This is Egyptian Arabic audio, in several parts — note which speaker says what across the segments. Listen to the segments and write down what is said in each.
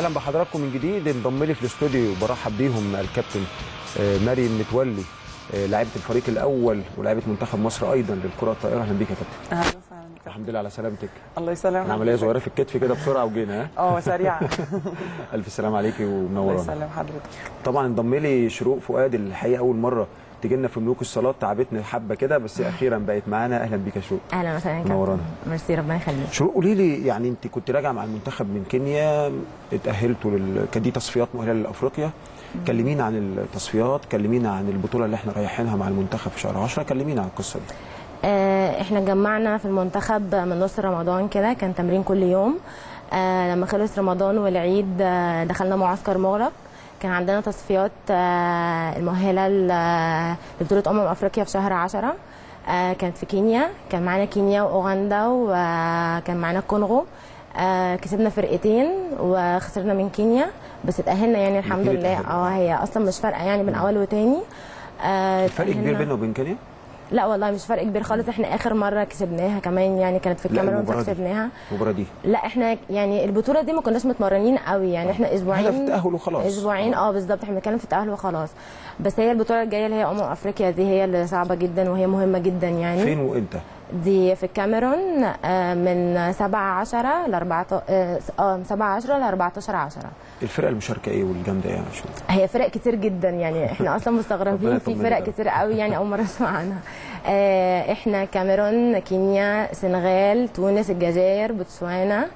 Speaker 1: اهلا بحضراتكم من جديد انضم لي في الاستوديو برحب بيهم الكابتن آه، مريم متولي آه، لاعبه الفريق الاول ولاعبه منتخب مصر ايضا للكره الطائره اهلا بيك يا كابتن
Speaker 2: اهلا وسهلا
Speaker 1: الحمد لله على سلامتك
Speaker 2: الله يسلمك
Speaker 1: احنا عمليه صغيره في الكتف كده بسرعه وجينا ها
Speaker 2: اه سريعه
Speaker 1: الف سلام عليكي
Speaker 2: الله
Speaker 1: ومنورانا
Speaker 2: يسلم حضرتك
Speaker 1: طبعا انضم لي شروق فؤاد الحقيقه اول مره تيجي لنا في ملوك الصالات تعبتنا حبه كده بس اخيرا بقت معانا اهلا بيك يا شروق
Speaker 3: اهلا وسهلا كابتن.
Speaker 1: منورانا.
Speaker 3: ميرسي ربنا يخليك
Speaker 1: شروق قولي لي يعني انت كنت راجعه مع المنتخب من كينيا اتاهلتوا لل... كان دي تصفيات مؤهله لافريقيا كلمينا عن التصفيات كلمينا عن البطوله اللي احنا رايحينها مع المنتخب في شهر 10 كلمينا عن القصه دي
Speaker 3: آه احنا جمعنا في المنتخب من نص رمضان كده كان تمرين كل يوم آه لما خلص رمضان والعيد آه دخلنا معسكر مغلق كان عندنا تصفيات آه المؤهله ل- لبطوله امم افريقيا في شهر 10 آه كانت في كينيا كان معانا كينيا واوغندا وكان معانا الكونغو آه كسبنا فرقتين وخسرنا من كينيا بس اتأهلنا يعني الحمد
Speaker 1: الاتنين
Speaker 3: لله
Speaker 1: اتأهلوا.
Speaker 3: اه هي اصلا مش فارقه يعني بين اول وتاني آه
Speaker 1: الفرق كبير
Speaker 3: اتأهلنا.
Speaker 1: بيننا وبين كينيا
Speaker 3: لا والله مش فرق كبير خالص احنا اخر مره كسبناها كمان يعني كانت في
Speaker 1: لا،
Speaker 3: الكاميرون
Speaker 1: المباراة دي.
Speaker 3: فكسبناها
Speaker 1: المباراه دي
Speaker 3: لا احنا يعني البطوله دي ما كناش متمرنين قوي يعني احنا اسبوعين
Speaker 1: هدف التأهل وخلاص.
Speaker 3: اسبوعين اه بالظبط احنا بنتكلم في التاهل وخلاص بس هي البطوله الجايه اللي هي امم افريقيا دي هي اللي صعبه جدا وهي مهمه جدا يعني
Speaker 1: فين وامتى
Speaker 3: دي في الكاميرون آه، من 7 10 ل 14 اه 7 10 ل 14 10
Speaker 1: الفرقه المشاركه ايه والجامده ايه يا شروق
Speaker 3: هي فرق كتير جدا يعني احنا اصلا
Speaker 1: ربنا
Speaker 3: مستغربين في
Speaker 1: يطمنا
Speaker 3: فرق
Speaker 1: بقى.
Speaker 3: كتير قوي يعني اول مره اسمع عنها آه، احنا كاميرون كينيا سنغال تونس الجزائر بوتسوانا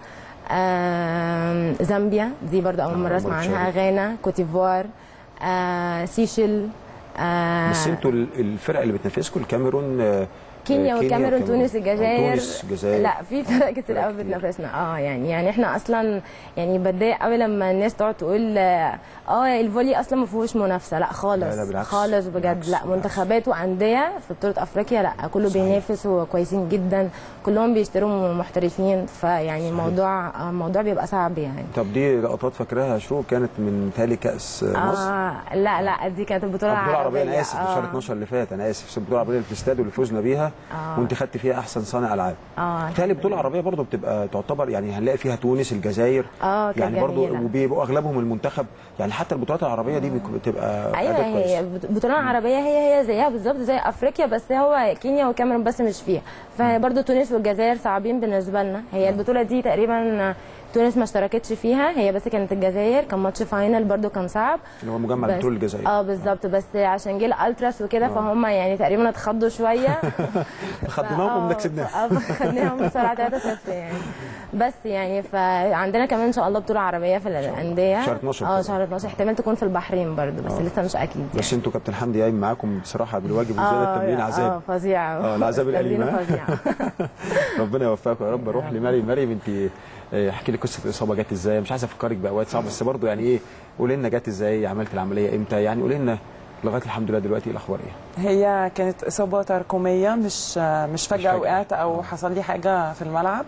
Speaker 3: آم، زامبيا دي برضه اول
Speaker 1: آه،
Speaker 3: مره اسمع
Speaker 1: برضه
Speaker 3: عنها
Speaker 1: شارك.
Speaker 3: غانا كوتيفوار آه، سيشل آه،
Speaker 1: بس انتوا ال- الفرقه اللي بتنافسكم الكاميرون آه،
Speaker 3: كينيا
Speaker 1: آه،
Speaker 3: والكاميرون تونس
Speaker 1: آه،
Speaker 3: الجزائر
Speaker 1: تونس الجزائر
Speaker 3: لا في فرق كتير
Speaker 1: فرق
Speaker 3: قوي
Speaker 1: كتير.
Speaker 3: بتنافسنا اه يعني يعني احنا اصلا يعني بتضايق قوي لما الناس تقعد تقول اه آه، الفولي اصلا ما فيهوش منافسه لا خالص
Speaker 1: لا، لا، بالعكس.
Speaker 3: خالص بجد
Speaker 1: بالعكس،
Speaker 3: لا
Speaker 1: بالعكس.
Speaker 3: منتخبات وانديه في بطوله افريقيا لا كله
Speaker 1: صحيح.
Speaker 3: بينافس وكويسين جدا كلهم بيشتروا محترفين فيعني الموضوع آه، الموضوع بيبقى صعب يعني
Speaker 1: طب دي لقطات فاكراها يا شروق كانت من تالي كاس آه، مصر
Speaker 3: اه لا لا دي كانت البطوله
Speaker 1: البطوله العربيه انا اسف في
Speaker 3: آه.
Speaker 1: شهر 12 اللي فات انا اسف البطوله العربيه اللي في الاستاد واللي فزنا بيها
Speaker 3: آه.
Speaker 1: وانت خدت فيها احسن صانع العاب
Speaker 3: اه
Speaker 1: بالتالي البطوله العربيه برضو بتبقى تعتبر يعني هنلاقي فيها تونس الجزائر
Speaker 3: اه كانت
Speaker 1: يعني برضو
Speaker 3: جميلة.
Speaker 1: وبيبقوا اغلبهم المنتخب يعني حتى البطولات العربيه دي بيك- بتبقى
Speaker 3: ايوه
Speaker 1: أداء كويس.
Speaker 3: هي البطوله العربيه هي هي زيها بالظبط زي افريقيا بس هو كينيا والكاميرون بس مش فيها فبرضه تونس والجزائر صعبين بالنسبه لنا هي البطوله دي تقريبا تونس ما اشتركتش فيها هي بس كانت الجزائر كان ماتش فاينل برضه كان صعب
Speaker 1: اللي هو مجمع
Speaker 3: بس-
Speaker 1: البطوله الجزائري
Speaker 3: اه بالظبط بس عشان جه الالتراس وكده فهم يعني تقريبا اتخضوا شويه
Speaker 1: خدناهم وده كسبناهم
Speaker 3: اه خدناهم بسرعه 3 0 يعني بس يعني فعندنا كمان ان شاء الله بطوله عربيه في الانديه
Speaker 1: شهر 12
Speaker 3: اه
Speaker 1: كده.
Speaker 3: شهر 12 احتمال تكون في البحرين برضه بس
Speaker 1: آه.
Speaker 3: لسه مش اكيد يعني.
Speaker 1: بس انتوا كابتن حمدي قايم معاكم بصراحه بالواجب وزياده التمرين
Speaker 3: اه
Speaker 1: عذاب
Speaker 3: فظيعه
Speaker 1: اه العذاب الاليم
Speaker 3: التمرين
Speaker 1: ها؟
Speaker 3: فظيعه
Speaker 1: ربنا يوفقكم يا رب اروح لمريم مريم انت آه، احكي لي قصه الاصابه جت ازاي مش عايز افكرك باوقات صعبه بس برضه يعني ايه قولي لنا جت ازاي عملت العمليه امتى يعني قولي لنا لغايه الحمد لله دلوقتي ايه الاخبار ايه
Speaker 2: هي كانت اصابه تراكميه مش مش فجاه
Speaker 1: فجأة.
Speaker 2: وقعت او حصل لي حاجه في الملعب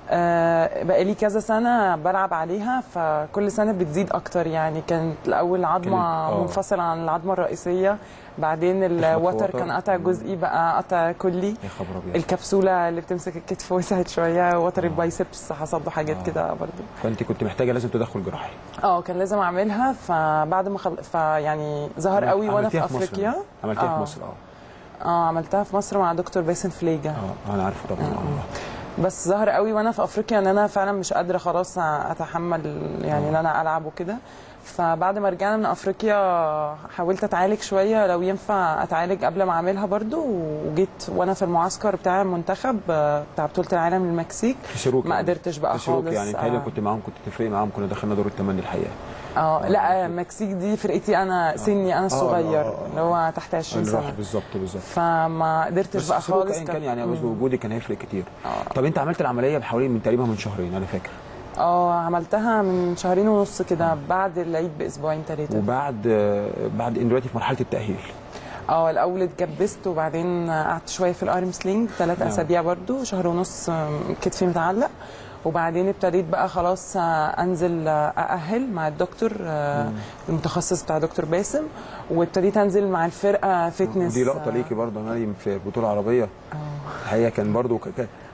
Speaker 2: آه، بقالي كذا سنه بلعب عليها فكل سنه بتزيد اكتر يعني كانت الاول
Speaker 1: كانت-
Speaker 2: عظمه
Speaker 1: آه.
Speaker 2: منفصله عن العظمه الرئيسيه بعدين الوتر
Speaker 1: وتر.
Speaker 2: كان قطع جزئي بقى قطع كلي
Speaker 1: يا خبر ابيض
Speaker 2: الكبسوله اللي بتمسك الكتف وسعت شويه وتر
Speaker 1: آه.
Speaker 2: البايسبس حصل له حاجات
Speaker 1: آه.
Speaker 2: كده برضو
Speaker 1: فانت كنت محتاجه لازم تدخل جراحي
Speaker 2: اه كان لازم اعملها فبعد ما خل... فيعني ظهر قوي وانا في
Speaker 1: عملتيها مصر
Speaker 2: افريقيا
Speaker 1: عملتيها في
Speaker 2: آه.
Speaker 1: مصر اه
Speaker 2: اه عملتها في مصر مع دكتور باسم فليجا
Speaker 1: اه انا عارفه طبعا اه
Speaker 2: بس ظهر قوي وانا في افريقيا ان انا فعلا مش قادره خلاص اتحمل يعني ان انا العب وكده فبعد ما رجعنا من افريقيا حاولت اتعالج شويه لو ينفع اتعالج قبل ما اعملها برضو وجيت وانا في المعسكر بتاع المنتخب آه، بتاع بطوله العالم للمكسيك
Speaker 1: في شروق
Speaker 2: ما
Speaker 1: يعني.
Speaker 2: قدرتش بقى
Speaker 1: في شروق
Speaker 2: خالص
Speaker 1: يعني تهيألي
Speaker 2: آه.
Speaker 1: كنت معاهم كنت تفرق معاهم كنا دخلنا دور الثمانيه الحقيقه
Speaker 2: اه لا المكسيك دي فرقتي انا سني انا الصغير
Speaker 1: آه، آه.
Speaker 2: اللي هو تحت 20
Speaker 1: اللي راح
Speaker 2: سنه
Speaker 1: بالظبط بالظبط
Speaker 2: فما قدرتش
Speaker 1: بس
Speaker 2: بقى
Speaker 1: في شروق
Speaker 2: خالص
Speaker 1: ايا كان يعني قصدي وجودي كان هيفرق كتير
Speaker 2: آه.
Speaker 1: طب انت عملت العمليه بحوالي من تقريبا من شهرين انا فاكر
Speaker 2: اه عملتها من شهرين ونص كده بعد العيد باسبوعين ثلاثه
Speaker 1: وبعد آه، بعد ان دلوقتي في مرحله التاهيل
Speaker 2: اه الاول اتجبست وبعدين قعدت شويه في الارم سلينج ثلاث
Speaker 1: نعم.
Speaker 2: اسابيع برضو شهر ونص آم، كتفي متعلق وبعدين ابتديت بقى خلاص آه، انزل آه، ااهل مع الدكتور آه، المتخصص بتاع دكتور باسم وابتديت انزل مع الفرقه فتنس
Speaker 1: دي لقطه ليكي برضه يا مريم في بطوله عربيه الحقيقه كان برضه ك- ك-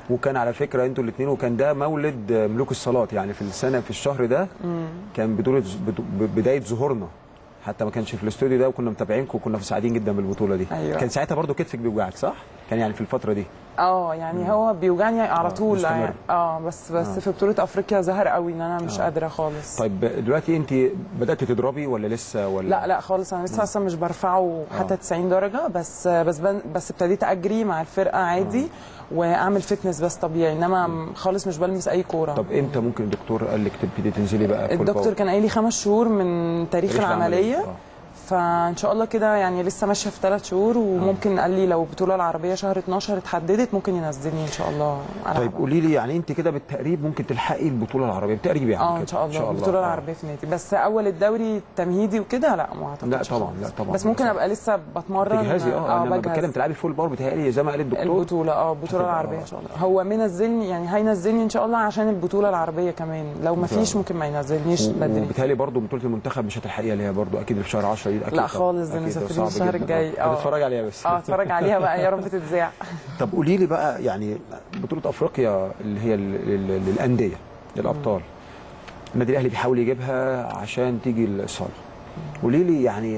Speaker 1: وكان على فكره انتوا الاثنين وكان ده مولد ملوك الصالات يعني في السنه في الشهر ده كان بطوله بد- بدايه ظهورنا حتى ما كانش في الاستوديو ده وكنا متابعينكم وكنا سعيدين جدا بالبطوله دي
Speaker 2: أيوة.
Speaker 1: كان ساعتها برضو كتفك بيوجعك صح كان يعني في الفتره دي
Speaker 2: اه يعني هو بيوجعني على
Speaker 1: آه،
Speaker 2: طول
Speaker 1: مستمر.
Speaker 2: يعني اه بس بس
Speaker 1: آه.
Speaker 2: في بطوله افريقيا ظهر قوي ان انا مش
Speaker 1: آه.
Speaker 2: قادره خالص
Speaker 1: طيب دلوقتي انت بدات تضربي ولا لسه ولا
Speaker 2: لا لا خالص انا لسه اصلا مش برفعه حتى
Speaker 1: آه.
Speaker 2: 90 درجه بس بس بن- بس ابتديت اجري مع الفرقه عادي واعمل فتنس بس طبيعي انما خالص مش بلمس اي كوره
Speaker 1: طب امتى ممكن الدكتور قال لك تبتدي تنزلي بقى full
Speaker 2: الدكتور
Speaker 1: power؟
Speaker 2: كان قايل لي خمس شهور من تاريخ,
Speaker 1: تاريخ
Speaker 2: العمليه
Speaker 1: آه.
Speaker 2: فان شاء الله كده يعني لسه ماشيه في ثلاث شهور وممكن قال لي لو البطوله العربيه شهر 12 اتحددت ممكن ينزلني ان شاء الله ألعب.
Speaker 1: طيب قولي لي يعني انت كده بالتقريب ممكن تلحقي البطوله العربيه بالتقريب يعني
Speaker 2: اه
Speaker 1: كده.
Speaker 2: ان شاء الله البطوله
Speaker 1: آه.
Speaker 2: العربيه في نادي بس اول الدوري التمهيدي وكده لا ما اعتقدش
Speaker 1: لا طبعا
Speaker 2: خالص.
Speaker 1: لا طبعا
Speaker 2: بس ممكن ابقى لسه بتمرن
Speaker 1: تجهزي اه انا
Speaker 2: بجهز.
Speaker 1: بتكلم تلعبي فول باور بتهيألي زي ما قال الدكتور
Speaker 2: البطوله اه البطوله
Speaker 1: هتبقى-
Speaker 2: العربيه ان شاء الله هو منزلني يعني هينزلني ان شاء الله عشان البطوله العربيه كمان لو ما فيش ممكن ما ينزلنيش بدري
Speaker 1: وبالتالي برضه بطوله المنتخب مش هتلحقيها اللي هي برضه اكيد في شهر 10 دي اكيد
Speaker 2: لا
Speaker 1: طبعاً.
Speaker 2: خالص، دي
Speaker 1: أكيد
Speaker 2: مسافرين
Speaker 1: صعب
Speaker 2: الشهر
Speaker 1: جداً.
Speaker 2: الجاي،
Speaker 1: آه.
Speaker 2: آه.
Speaker 1: هتتفرج عليها بس
Speaker 2: اه اتفرج عليها بقى يا رب تتذاع
Speaker 1: طب قولي لي بقى يعني بطوله افريقيا اللي هي ال- ال- للانديه للابطال النادي الاهلي بيحاول يجيبها عشان تيجي الصاله قولي لي يعني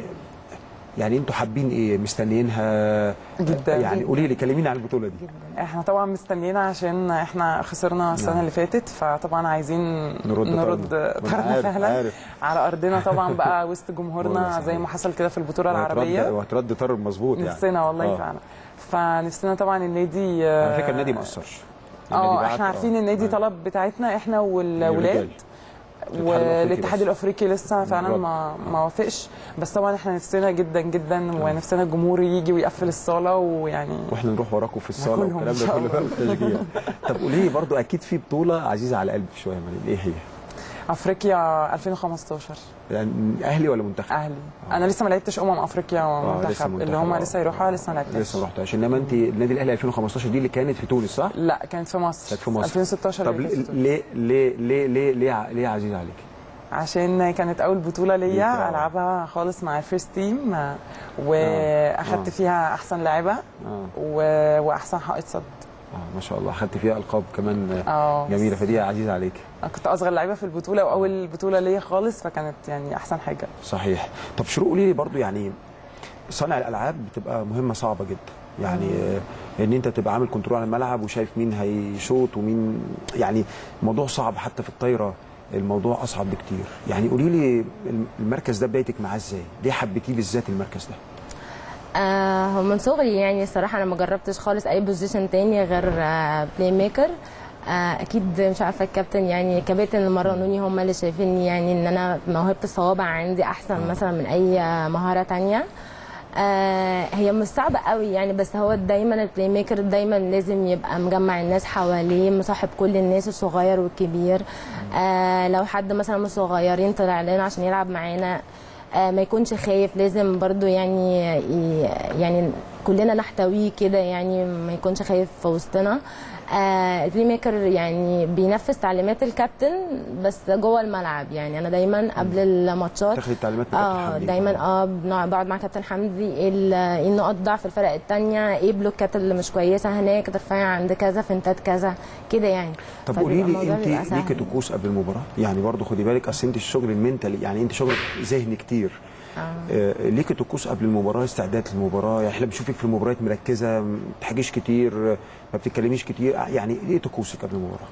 Speaker 1: يعني انتوا حابين ايه مستنيينها
Speaker 2: جدا.
Speaker 1: يعني قولي لي كلميني عن البطوله دي
Speaker 2: احنا طبعا مستنيين عشان احنا خسرنا السنه
Speaker 1: نعم.
Speaker 2: اللي فاتت فطبعا عايزين
Speaker 1: نرد
Speaker 2: نرد
Speaker 1: طردنا. ما أنا
Speaker 2: طردنا
Speaker 1: عارف-
Speaker 2: فعلا
Speaker 1: عارف.
Speaker 2: على ارضنا طبعا بقى وسط
Speaker 1: والله
Speaker 2: جمهورنا
Speaker 1: صحيح.
Speaker 2: زي ما حصل كده في البطوله
Speaker 1: وهترد-
Speaker 2: العربيه
Speaker 1: وهترد طرد مظبوط يعني
Speaker 2: نفسنا والله
Speaker 1: آه.
Speaker 2: فعلا فنفسنا طبعا النادي
Speaker 1: على فكره النادي ما قصرش النادي
Speaker 2: اه
Speaker 1: بعت-
Speaker 2: احنا عارفين
Speaker 1: آه.
Speaker 2: النادي
Speaker 1: آه.
Speaker 2: طلب بتاعتنا احنا
Speaker 1: الرجال.
Speaker 2: والولاد
Speaker 1: الأفريقي
Speaker 2: والاتحاد
Speaker 1: بس.
Speaker 2: الافريقي لسه فعلا
Speaker 1: بالظبط.
Speaker 2: ما ما وافقش بس طبعا احنا نفسنا جدا جدا ونفسنا الجمهور يجي ويقفل الصاله ويعني
Speaker 1: واحنا نروح وراكم في الصاله
Speaker 2: ناكلهم
Speaker 1: والكلام
Speaker 2: إن
Speaker 1: ده
Speaker 2: شاء
Speaker 1: كله
Speaker 2: الله.
Speaker 1: في التشجيع طب قولي لي برضه اكيد في بطوله عزيزه على قلبك شويه يا مريم ايه هي؟
Speaker 2: افريقيا 2015
Speaker 1: يعني اهلي ولا منتخب؟
Speaker 2: اهلي انا لسه ما لعبتش امم افريقيا
Speaker 1: آه، لسه
Speaker 2: منتخب
Speaker 1: منتخب،
Speaker 2: اللي هم
Speaker 1: آه.
Speaker 2: لسه يروحوها لسه ما لعبتش
Speaker 1: لسه ما رحتهاش انما انت النادي الاهلي 2015 دي اللي كانت في تونس صح؟
Speaker 2: لا كانت في مصر
Speaker 1: كانت في مصر
Speaker 2: 2016
Speaker 1: طب
Speaker 2: اللي كانت في
Speaker 1: ليه
Speaker 2: تونس.
Speaker 1: ليه ليه ليه ليه ع- ليه عزيزه عليك؟
Speaker 2: عشان كانت اول بطوله
Speaker 1: ليك،
Speaker 2: ليا
Speaker 1: آه.
Speaker 2: العبها خالص مع الفيرست تيم واخدت
Speaker 1: آه.
Speaker 2: فيها احسن لاعبه
Speaker 1: اه
Speaker 2: و- واحسن حائط صد
Speaker 1: اه ما شاء الله اخدت فيها القاب كمان
Speaker 2: اه
Speaker 1: جميله فدي عزيزه عليك
Speaker 2: أنا كنت اصغر لعيبه في البطوله واول بطوله ليا خالص فكانت يعني احسن حاجه
Speaker 1: صحيح طب شروق قولي لي برضو يعني صانع الالعاب بتبقى مهمه صعبه جدا يعني آه، ان انت تبقى عامل كنترول على الملعب وشايف مين هيشوط ومين يعني الموضوع صعب حتى في الطايره الموضوع اصعب بكتير يعني قولي لي المركز ده بدايتك معاه ازاي ليه حبيتيه بالذات المركز ده
Speaker 3: آه هو من صغري يعني الصراحه انا ما جربتش خالص اي بوزيشن تاني غير آه بلاي ميكر آه اكيد مش عارفه الكابتن يعني كباتن اللي مرنوني هم اللي شايفيني يعني ان انا موهبه الصوابع عندي احسن مثلا من اي آه، مهاره تانية آه هي مش صعبه قوي يعني بس هو دايما البلاي ميكر دايما لازم يبقى مجمع الناس حواليه مصاحب كل الناس الصغير والكبير آه لو حد مثلا من الصغيرين طلع لنا عشان يلعب معانا آه، ما يكونش خايف لازم برضو يعني ي- يعني كلنا نحتويه كده يعني ما يكونش خايف في وسطنا آه البلاي ميكر يعني بينفذ تعليمات الكابتن بس جوه الملعب يعني انا دايما قبل الماتشات
Speaker 1: تاخدي التعليمات من كابتن
Speaker 3: اه
Speaker 1: حمدي.
Speaker 3: دايما اه بنقع- بقعد مع كابتن حمدي ايه ال- ايه نقط ضعف الفرق التانية ايه بلوكات اللي مش كويسه هناك ترفعي عند كذا فنتات كذا كده يعني
Speaker 1: طب
Speaker 3: فبيبقى
Speaker 1: قولي لي
Speaker 3: الموضوع
Speaker 1: انت
Speaker 3: بيبقى سهل.
Speaker 1: ليكي طقوس قبل المباراه يعني برضو خدي بالك اصل انت الشغل المنتالي يعني انت شغلك ذهني كتير آه. ليكي طقوس قبل المباراه استعداد للمباراه يعني احنا بنشوفك في المباريات مركزه ما بتحكيش كتير آه، ما بتتكلميش كتير يعني ايه طقوسك قبل المباراه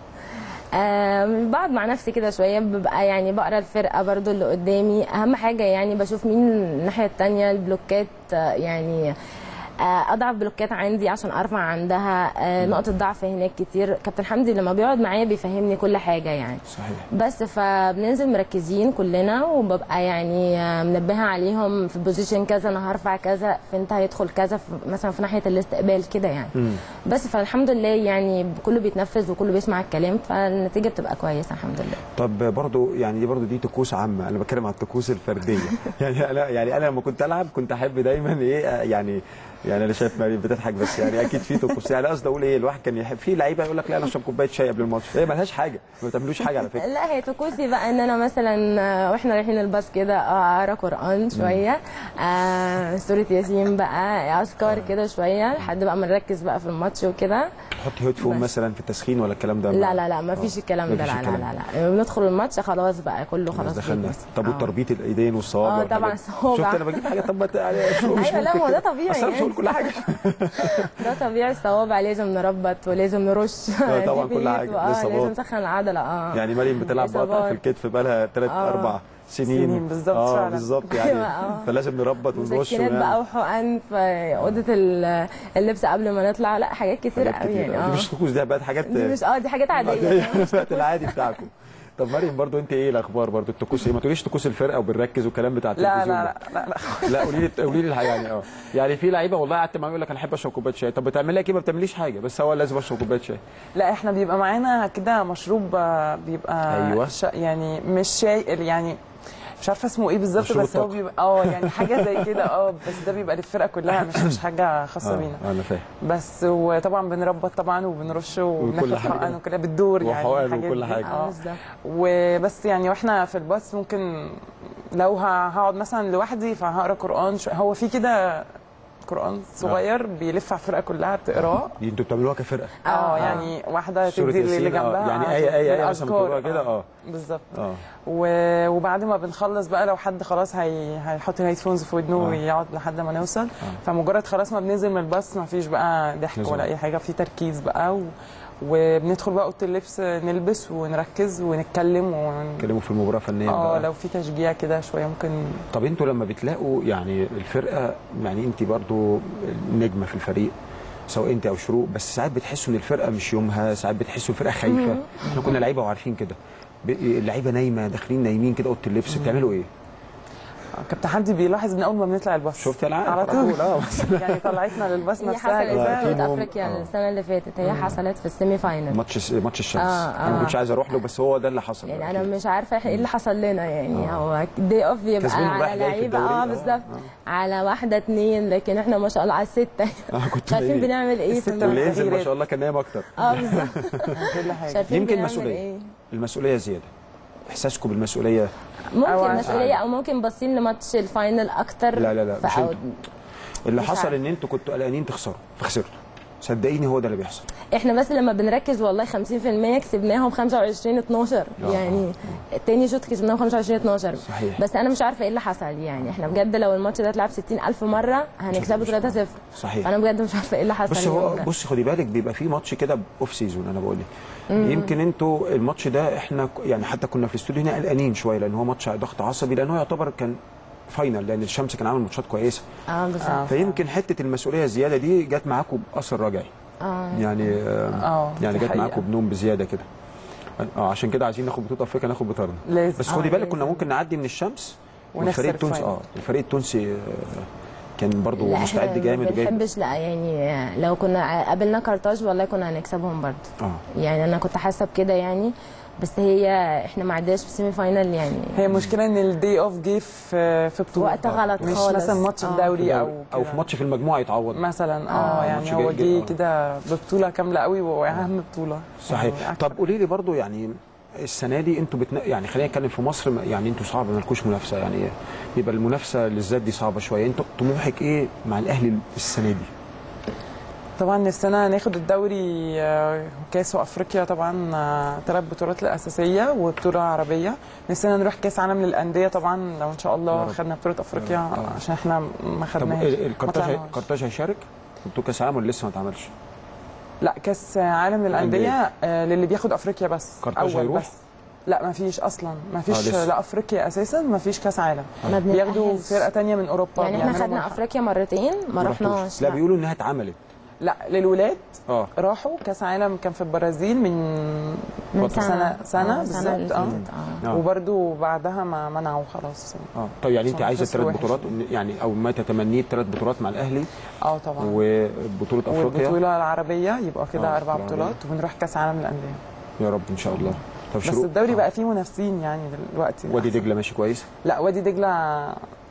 Speaker 3: آه بقعد مع نفسي كده شويه ببقى يعني بقرا الفرقه برضو اللي قدامي اهم حاجه يعني بشوف مين الناحيه التانية البلوكات آه يعني آه اضعف بلوكات عندي عشان ارفع عندها آه نقطه ضعف هناك كتير كابتن حمدي لما بيقعد معايا بيفهمني كل حاجه يعني
Speaker 1: صحيح
Speaker 3: بس فبننزل مركزين كلنا وببقى يعني آه، منبهه عليهم في بوزيشن كذا انا هرفع كذا فانت هيدخل كذا في- مثلا في ناحيه الاستقبال كده يعني
Speaker 1: مم.
Speaker 3: بس فالحمد لله يعني كله بيتنفذ وكله بيسمع الكلام فالنتيجه بتبقى كويسه الحمد لله
Speaker 1: طب برضو يعني دي برضو دي طقوس عامه انا بتكلم عن الطقوس الفرديه يعني انا يعني انا لما كنت العب كنت احب دايما ايه آه، يعني يعني انا شايف مريم بتضحك بس يعني اكيد في طقوس يعني قصدي اقول ايه الواحد كان يحب في لعيبه يقول لك لا انا اشرب كوبايه شاي قبل الماتش هي ملهاش حاجه ما بتعملوش حاجه على فكره
Speaker 3: لا هي طقوسي بقى ان انا مثلا آه، واحنا رايحين الباص كده آه، اقرا قران شويه آه سوره ياسين بقى اذكار كده شويه لحد بقى ما نركز بقى في الماتش وكده
Speaker 1: تحطي هيدفون
Speaker 3: بس.
Speaker 1: مثلا في التسخين ولا الكلام ده
Speaker 3: لا لا لا ما فيش الكلام ده
Speaker 1: مفيش
Speaker 3: لا لا
Speaker 1: الكلام
Speaker 3: لا لا بندخل الماتش خلاص بقى كله
Speaker 1: خلاص
Speaker 3: خلاص
Speaker 1: دخلنا
Speaker 3: بيبص.
Speaker 1: طب
Speaker 3: آه.
Speaker 1: وتربيط الايدين والصوابع
Speaker 3: آه،
Speaker 1: والحاجات
Speaker 3: طبعاً
Speaker 1: دي.
Speaker 3: صوابع.
Speaker 1: شفت انا بجيب حاجه طب ما ت- يعني مش- مش
Speaker 3: أيوة، لا،
Speaker 1: ممكن
Speaker 3: ما ده
Speaker 1: كده.
Speaker 3: طبيعي
Speaker 1: اصل انا مش
Speaker 3: يعني.
Speaker 1: هقول كل حاجه
Speaker 3: ده طبيعي الصوابع لازم نربط ولازم نرش
Speaker 1: آه، طبعاً
Speaker 3: دي
Speaker 1: كل
Speaker 3: بيت
Speaker 1: حاجة.
Speaker 3: وآه،
Speaker 1: لسه
Speaker 3: لازم
Speaker 1: برضه.
Speaker 3: نسخن العضله اه
Speaker 1: يعني مريم بتلعب بقطع
Speaker 3: إصابات.
Speaker 1: في الكتف بقى لها ثلاث
Speaker 3: آه.
Speaker 1: اربع سنين
Speaker 2: سنين بالظبط
Speaker 1: اه
Speaker 2: فعلا.
Speaker 1: بالظبط
Speaker 3: أيوة،
Speaker 1: يعني
Speaker 3: آه.
Speaker 1: فلازم نربط ونرش
Speaker 3: مسكنات بقى
Speaker 1: ونعمل
Speaker 3: وحقن في اوضه ال- اللبس قبل ما نطلع لا حاجات كتير
Speaker 1: حاجات
Speaker 3: قوي
Speaker 1: كتير
Speaker 3: يعني
Speaker 1: أوي.
Speaker 3: اه
Speaker 1: دي مش طقوس دي بقت حاجات
Speaker 3: دي مش اه دي حاجات عاديه
Speaker 1: الوقت العادي بتاعكم طب مريم برضو انت ايه الاخبار برضو الطقوس ايه ما تقوليش طقوس الفرقه وبنركز والكلام بتاع
Speaker 2: لا
Speaker 1: التلفزيون
Speaker 2: لا
Speaker 1: ده.
Speaker 2: لا لا, لا.
Speaker 1: لا قولي لي قولي لي الحقيقة يعني اه يعني في لعيبه والله قعدت معاه يقول لك انا احب اشرب كوبايه شاي طب بتعمل لك ايه ما بتعمليش حاجه بس هو لازم اشرب كوبايه شاي
Speaker 2: لا احنا بيبقى معانا كده مشروب آه، بيبقى
Speaker 1: أيوة.
Speaker 2: ش... يعني مش شاي يعني مش عارفه اسمه ايه بالظبط
Speaker 1: مشروب
Speaker 2: بس هو
Speaker 1: الطاقة.
Speaker 2: بيبقى اه يعني حاجه زي كده اه بس ده بيبقى للفرقه كلها مش مش حاجه خاصه
Speaker 1: اه
Speaker 2: بينا
Speaker 1: انا فاهم
Speaker 2: بس وطبعا بنربط طبعا وبنرش وبناخد
Speaker 1: حاجة.
Speaker 2: حقن وكده بالدور يعني
Speaker 1: وحقن
Speaker 2: الحاجات
Speaker 1: وكل
Speaker 2: دي.
Speaker 1: حاجة.
Speaker 3: اه
Speaker 2: اه
Speaker 3: بالظبط
Speaker 2: وبس يعني واحنا في الباص ممكن لو ه- هقعد مثلا لوحدي فهقرا قران شو- هو في كده قران صغير بيلف على الفرقه كلها بتقراه
Speaker 1: دي انتوا بتعملوها كفرقه
Speaker 2: اه
Speaker 3: آه.
Speaker 2: يعني واحده
Speaker 1: سورة
Speaker 2: تدي اللي
Speaker 1: ياسين، آه.
Speaker 2: جنبها
Speaker 1: يعني
Speaker 2: آه،
Speaker 1: آية- آية- آية مثلا
Speaker 2: بالأذكار.
Speaker 1: بتقولوها كده، آه.
Speaker 2: بالظبط
Speaker 1: اه
Speaker 2: و- وبعد ما بنخلص بقى لو حد خلاص هي... هيحط الهيدفونز في ودنه
Speaker 1: آه.
Speaker 2: ويقعد لحد ما نوصل فمجرد خلاص ما بننزل من الباص ما فيش بقى ضحك
Speaker 1: لازم.
Speaker 2: ولا اي حاجه في تركيز بقى و... وبندخل بقى اوضه اللبس نلبس ونركز ونتكلم ون...
Speaker 1: اتكلموا في المباراه فنيا
Speaker 2: اه
Speaker 1: بقى
Speaker 2: لو في تشجيع كده شويه ممكن
Speaker 1: طب انتوا لما بتلاقوا يعني الفرقه يعني انت برضو نجمه في الفريق سواء انت او شروق بس ساعات بتحسوا ان الفرقه مش يومها ساعات بتحسوا الفرقه خايفه احنا كنا لعيبه وعارفين كده ب- اللعيبه نايمه داخلين نايمين كده اوضه اللبس بتعملوا ايه؟
Speaker 2: كابتن حمدي بيلاحظ من اول ما بنطلع الباص
Speaker 1: شفت انا عارف
Speaker 2: على طول
Speaker 1: اه بس
Speaker 2: يعني طلعتنا للباص
Speaker 3: هي
Speaker 2: نفسها
Speaker 3: حصلت
Speaker 2: كده
Speaker 1: في
Speaker 3: في
Speaker 1: نوم.
Speaker 3: افريقيا
Speaker 1: آه.
Speaker 3: السنه اللي فاتت هي حصلت في السيمي فاينل
Speaker 1: ماتش ماتش الشمس
Speaker 3: آه،
Speaker 1: انا ما
Speaker 3: آه.
Speaker 1: كنتش عايز اروح له بس هو ده اللي حصل
Speaker 3: يعني
Speaker 1: بقى
Speaker 3: انا
Speaker 1: أكيد.
Speaker 3: مش عارفه احنا ايه اللي حصل لنا يعني هو دي اوف بيبقى
Speaker 1: كسبانين رايح
Speaker 3: على
Speaker 1: جاي في
Speaker 3: لعيبه
Speaker 1: الدوري.
Speaker 3: اه
Speaker 1: آه،
Speaker 3: بالظبط على واحده اتنين لكن احنا ما شاء الله على السته
Speaker 1: اه كنت
Speaker 3: مش عارفين
Speaker 1: نايمين.
Speaker 3: بنعمل ايه في
Speaker 2: الستة
Speaker 3: الملعب.
Speaker 1: واللي ينزل ما
Speaker 2: تغييرات.
Speaker 1: شاء الله كان نايم اكتر
Speaker 3: اه بالظبط
Speaker 2: كل
Speaker 3: مش
Speaker 2: حاجه
Speaker 3: عارفين
Speaker 1: يمكن
Speaker 3: بنعمل
Speaker 1: مسؤوليه
Speaker 3: ايه
Speaker 1: المسؤوليه زياده احساسكم بالمسؤوليه
Speaker 3: ممكن
Speaker 2: أو
Speaker 3: مسؤوليه او ممكن باصين لماتش الفاينل اكتر
Speaker 1: لا لا لا مش
Speaker 3: فأو-
Speaker 1: انتوا. اللي
Speaker 3: مش
Speaker 1: حصل
Speaker 3: عارفة.
Speaker 1: ان انتوا كنتوا قلقانين تخسروا فخسرتوا صدقيني هو ده اللي بيحصل
Speaker 3: احنا بس لما بنركز والله 50% كسبناهم 25 12
Speaker 1: آه.
Speaker 3: يعني التاني شوط كسبناهم 25 12
Speaker 1: صحيح.
Speaker 3: بس انا مش عارفه ايه اللي حصل يعني احنا بجد لو الماتش ده اتلعب 60000 مره هنكسبه 3 0
Speaker 1: صحيح
Speaker 3: انا بجد مش عارفه ايه اللي حصل
Speaker 1: بص هو
Speaker 3: اليوم ده.
Speaker 1: بص خدي بالك بيبقى في ماتش كده اوف سيزون انا بقول لك يمكن انتوا الماتش ده احنا ك- يعني حتى كنا في الاستوديو هنا قلقانين شويه لان هو ماتش ضغط عصبي لان هو يعتبر كان فاينل لان الشمس كان عامل ماتشات كويسه
Speaker 3: اه بالظبط
Speaker 2: آه.
Speaker 1: فيمكن حته المسؤوليه الزياده دي جت معاكم باثر رجعي
Speaker 3: اه
Speaker 1: يعني آه
Speaker 2: اه
Speaker 1: يعني
Speaker 2: دي
Speaker 1: جت
Speaker 2: حقيقة.
Speaker 1: معاكم بنوم بزياده كده اه عشان كده عايزين ناخد بطوله افريقيا ناخد بطارنا
Speaker 2: لازم
Speaker 1: بس
Speaker 3: آه،
Speaker 1: خدي بالك
Speaker 3: لازم.
Speaker 1: كنا ممكن نعدي من الشمس
Speaker 2: ونخسر
Speaker 1: والفريق التونسي
Speaker 2: الفاينل.
Speaker 1: اه الفريق التونسي آه، كان برضو
Speaker 3: لا
Speaker 1: مستعد
Speaker 3: احنا
Speaker 1: جامد
Speaker 3: ما
Speaker 1: وجاي
Speaker 3: بنحبش لا يعني لو كنا قابلنا كارتاج والله كنا هنكسبهم برضه
Speaker 1: اه
Speaker 3: يعني انا كنت حاسه بكده يعني بس هي احنا ما عدناش في السيمي فاينل يعني
Speaker 2: هي المشكله ان الدي اوف جه في في بطوله
Speaker 3: وقت غلط
Speaker 2: مش
Speaker 3: خالص
Speaker 2: مثلا ماتش
Speaker 3: آه.
Speaker 2: الدوري او
Speaker 1: او
Speaker 2: كده.
Speaker 1: في ماتش في المجموعه يتعوض
Speaker 2: مثلا
Speaker 3: آه،
Speaker 2: اه
Speaker 1: ماتش
Speaker 2: يعني هو
Speaker 1: جاي- جاي-
Speaker 2: جه
Speaker 1: آه.
Speaker 2: كده ببطوله كامله قوي واهم بطوله
Speaker 1: صحيح
Speaker 2: يعني
Speaker 1: طب قولي لي برضو يعني السنه دي انتوا بتنا... يعني خلينا نتكلم في مصر يعني انتوا صعب ما لكوش منافسه يعني يبقى المنافسه للذات دي صعبه شويه انتوا طموحك ايه مع الاهلي السنه دي
Speaker 2: طبعا نفسنا ناخد الدوري آه، كاس وافريقيا طبعا ثلاث بطولات الاساسيه وبطوله عربيه نفسنا نروح كاس عالم للانديه طبعا لو ان شاء
Speaker 1: يا
Speaker 2: الله
Speaker 1: رب.
Speaker 2: خدنا بطوله افريقيا
Speaker 1: آه.
Speaker 2: عشان احنا ما
Speaker 1: طب
Speaker 2: خدناهاش
Speaker 1: ال-
Speaker 2: ما
Speaker 1: الكارتاج هي-
Speaker 2: طلعناش.
Speaker 1: الكارتاج هيشارك بطوله كاس عالم ولا لسه ما اتعملش
Speaker 2: لا كاس عالم للانديه آه، للي بياخد افريقيا بس
Speaker 1: كارتاج
Speaker 2: اول
Speaker 1: هيروح؟
Speaker 2: بس لا ما فيش اصلا ما
Speaker 1: آه،
Speaker 2: فيش
Speaker 1: لسه.
Speaker 2: لا افريقيا اساسا ما فيش كاس عالم
Speaker 3: ما
Speaker 2: بياخدوا
Speaker 3: بنتأهلش.
Speaker 2: فرقه تانية من اوروبا
Speaker 3: يعني احنا
Speaker 2: بيعملوا
Speaker 3: خدنا
Speaker 2: ملحق.
Speaker 3: افريقيا مرتين ما
Speaker 1: رحتوش.
Speaker 3: رحناش
Speaker 1: لا بيقولوا انها اتعملت
Speaker 2: لا للولاد
Speaker 1: اه
Speaker 2: راحوا كاس عالم كان في البرازيل من
Speaker 3: من
Speaker 1: فترة.
Speaker 3: سنه
Speaker 2: سنة- سنة
Speaker 3: آه، السنة اللي
Speaker 2: بالظبط، آه.
Speaker 3: فاتت، اه
Speaker 1: آه.
Speaker 2: وبرده بعدها ما منعوا خلاص
Speaker 1: اه طب يعني انت
Speaker 2: عشان
Speaker 1: عايزه
Speaker 2: خسروا
Speaker 1: ثلاث
Speaker 2: وحش.
Speaker 1: بطولات يعني او ما تتمنيه ثلاث بطولات مع الاهلي
Speaker 2: اه طبعا
Speaker 1: وبطوله افريقيا
Speaker 2: والبطوله العربيه يبقى كده
Speaker 1: آه،
Speaker 2: اربع
Speaker 1: العربية.
Speaker 2: بطولات وبنروح كاس عالم للانديه
Speaker 1: يا رب ان شاء الله طب
Speaker 2: بس
Speaker 1: شروق
Speaker 2: الدوري
Speaker 1: آه.
Speaker 2: بقى فيه منافسين يعني دلوقتي
Speaker 1: وادي دجله ماشي كويس
Speaker 2: لا وادي دجله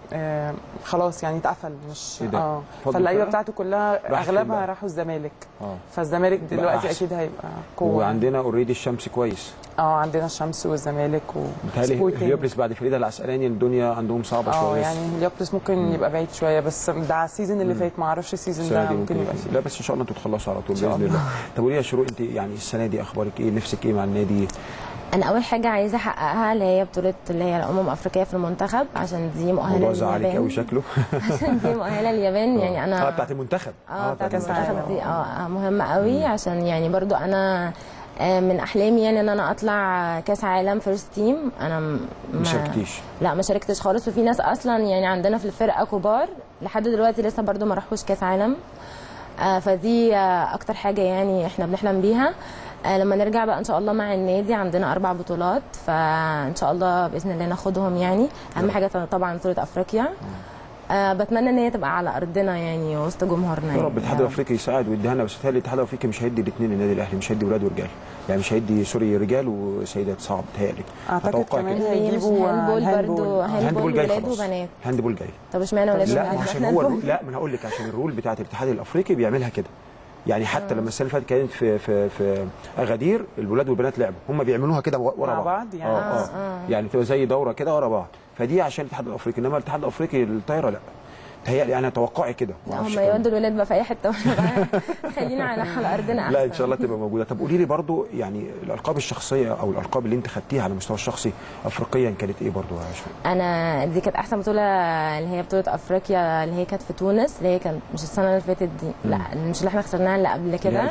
Speaker 2: آه خلاص يعني اتقفل مش
Speaker 1: إيه ده؟
Speaker 2: اه
Speaker 1: فضل
Speaker 2: فاللعيبه
Speaker 1: فرقة؟
Speaker 2: بتاعته كلها
Speaker 1: راح فين
Speaker 2: اغلبها
Speaker 1: بقى؟
Speaker 2: راحوا الزمالك
Speaker 1: اه
Speaker 2: فالزمالك
Speaker 1: بقى
Speaker 2: دلوقتي
Speaker 1: أحسن.
Speaker 2: اكيد هيبقى قوه
Speaker 1: وعندنا اوريدي الشمس كويس
Speaker 2: اه عندنا الشمس والزمالك
Speaker 1: متهيألي
Speaker 2: وسبورتنج
Speaker 1: هليوبلس بعد فريده العسقلاني الدنيا عندهم صعبه
Speaker 2: اه
Speaker 1: شويه
Speaker 2: يعني هليوبلس ممكن يبقى بعيد شويه بس ده على السيزون اللي فات ما اعرفش السيزون
Speaker 1: السنه
Speaker 2: ده
Speaker 1: دي
Speaker 2: ممكن يبقى
Speaker 1: يكون- لا بس ان شاء الله انتوا تخلصوا على طول
Speaker 2: إن شاء
Speaker 1: باذن
Speaker 2: الله.
Speaker 1: الله طب قولي يا شروق انت يعني السنه دي اخبارك ايه نفسك ايه مع النادي
Speaker 3: انا اول حاجه عايزه احققها اللي هي بطوله اللي هي الامم الافريقيه في المنتخب عشان دي مؤهله
Speaker 1: موضوع زعلك قوي
Speaker 3: لليابان
Speaker 1: شكله
Speaker 3: عشان دي مؤهله لليابان يعني انا
Speaker 1: اه بتاعت المنتخب
Speaker 3: اه بتاعت
Speaker 2: كأس
Speaker 3: المنتخب
Speaker 2: العالم.
Speaker 3: دي اه مهمه قوي عشان يعني برضو انا آه، من احلامي يعني ان انا اطلع كاس عالم فيرست تيم انا م-
Speaker 1: ما شاركتيش
Speaker 3: لا ما شاركتش خالص وفي ناس اصلا يعني عندنا في الفرقه كبار لحد دلوقتي لسه برضو ما راحوش كاس عالم آه، فدي آه، اكتر حاجه يعني احنا بنحلم بيها آه، لما نرجع بقى ان شاء الله مع النادي عندنا اربع بطولات فان شاء الله باذن الله ناخدهم يعني اهم حاجه طبعا بطوله افريقيا آه، بتمنى ان هي تبقى على ارضنا يعني وسط جمهورنا
Speaker 1: يا
Speaker 3: يعني.
Speaker 1: رب الاتحاد الافريقي يساعد ويديها لنا بس بيتهيألي الاتحاد الافريقي مش هيدي الاثنين للنادي الاهلي مش هيدي ولاد ورجال يعني مش هيدي سوري رجال وسيدات صعب بيتهيألي
Speaker 2: اعتقد
Speaker 1: أتوقع
Speaker 2: كمان
Speaker 1: كده.
Speaker 3: اللي هي مش
Speaker 2: هيجيبوا
Speaker 3: هاندبول
Speaker 2: الهاندبول.
Speaker 3: برضو
Speaker 1: الهاندبول
Speaker 3: هاندبول
Speaker 1: جاي
Speaker 3: ولاد
Speaker 1: خلاص
Speaker 3: وبنات
Speaker 1: الهاندبول جاي
Speaker 3: طب اشمعنى ولاد
Speaker 1: لا
Speaker 3: وبنات؟
Speaker 1: عشان هو الرول لا ما انا هقول لك عشان الرول بتاعت الاتحاد الافريقي بيعملها كده يعني حتى لما السنه اللي فاتت كانت في في في اغادير الولاد والبنات لعبوا هم بيعملوها كده ورا
Speaker 2: مع
Speaker 1: بعض
Speaker 2: بعض يعني.
Speaker 1: اه
Speaker 3: آه،
Speaker 1: اه
Speaker 3: آه.
Speaker 1: يعني تبقى زي دوره كده ورا بعض فدي عشان الاتحاد الافريقي انما الاتحاد الافريقي الطايره لا تهيألي انا توقعي كده ما
Speaker 3: لا
Speaker 1: أعرفش
Speaker 3: هم
Speaker 1: كمان.
Speaker 3: يودوا الولاد بقى في اي حته واحنا بقى خلينا على على ارضنا احسن
Speaker 1: لا ان شاء الله تبقى موجوده طب قولي لي برضو يعني الالقاب الشخصيه او الالقاب اللي انت خدتيها على المستوى الشخصي افريقيا كانت ايه برضو يا شروق؟
Speaker 3: انا دي كانت احسن بطوله اللي هي بطوله افريقيا اللي هي كانت في تونس اللي هي كانت مش السنه اللي فاتت دي لا مش اللي احنا خسرناها اللي قبل
Speaker 1: اللي
Speaker 3: كده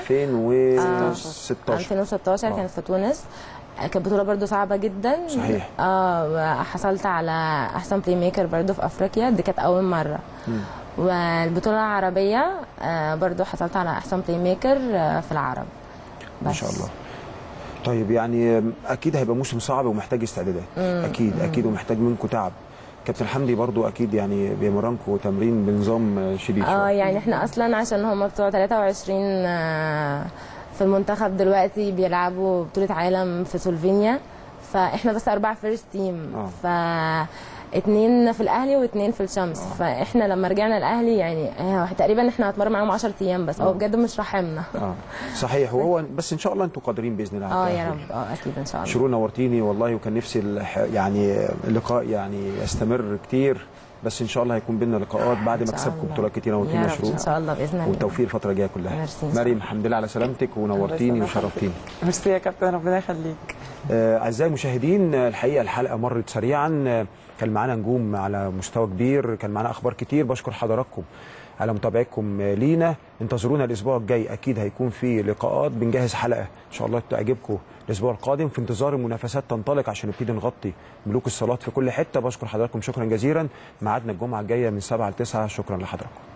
Speaker 1: 2016
Speaker 3: 2016
Speaker 1: آه.
Speaker 3: كانت في تونس كانت بطوله برضو صعبه جدا
Speaker 1: صحيح.
Speaker 3: اه حصلت على احسن بلاي ميكر برضو في افريقيا دي كانت اول مره والبطوله العربيه آه برضو حصلت على احسن بلاي ميكر آه في العرب
Speaker 1: ما
Speaker 3: بس.
Speaker 1: شاء الله طيب يعني اكيد هيبقى موسم صعب ومحتاج استعدادات اكيد اكيد ومحتاج منكم تعب كابتن حمدي برضو اكيد يعني بيمرنكم تمرين بنظام شديد
Speaker 3: اه
Speaker 1: شوية.
Speaker 3: يعني احنا اصلا عشان هم بتوع 23 آه، في المنتخب دلوقتي بيلعبوا بطولة عالم في سلوفينيا فاحنا بس أربعة فيرست تيم
Speaker 1: آه.
Speaker 3: ف اتنين في الاهلي واتنين في الشمس فاحنا لما رجعنا الاهلي يعني آه، تقريبا احنا هنتمرن معاهم 10 ايام بس هو بجد مش رحمنا
Speaker 1: اه صحيح وهو بس ان شاء الله انتم قادرين باذن الله على
Speaker 3: اه يا
Speaker 1: التأهل.
Speaker 3: رب اه اكيد ان شاء الله
Speaker 1: شروق نورتيني والله وكان نفسي الح- يعني اللقاء يعني يستمر كتير بس ان شاء الله هيكون بينا لقاءات بعد ما
Speaker 3: إن شاء
Speaker 1: كسبكم
Speaker 3: الله.
Speaker 1: بطولات كتير
Speaker 3: يا
Speaker 1: نورتينا يا
Speaker 3: رب
Speaker 1: شروق
Speaker 3: ان شاء الله باذن الله
Speaker 1: والتوفيق الفتره الجايه كلها
Speaker 3: ميرسي.
Speaker 1: مريم الحمد لله على سلامتك ونورتيني
Speaker 2: الله
Speaker 1: وشرفتيني
Speaker 2: ميرسي يا كابتن ربنا يخليك
Speaker 1: آه، اعزائي المشاهدين آه، الحقيقه الحلقه مرت سريعا آه، كان معانا نجوم على مستوى كبير كان معانا اخبار كتير بشكر حضراتكم على متابعتكم آه، لينا انتظرونا الاسبوع الجاي اكيد هيكون في لقاءات بنجهز حلقه ان شاء الله تعجبكم الاسبوع القادم في انتظار المنافسات تنطلق عشان نبتدي نغطي ملوك الصالات في كل حته بشكر حضراتكم شكرا جزيلا ميعادنا الجمعه الجايه من 7 ل 9 شكرا لحضراتكم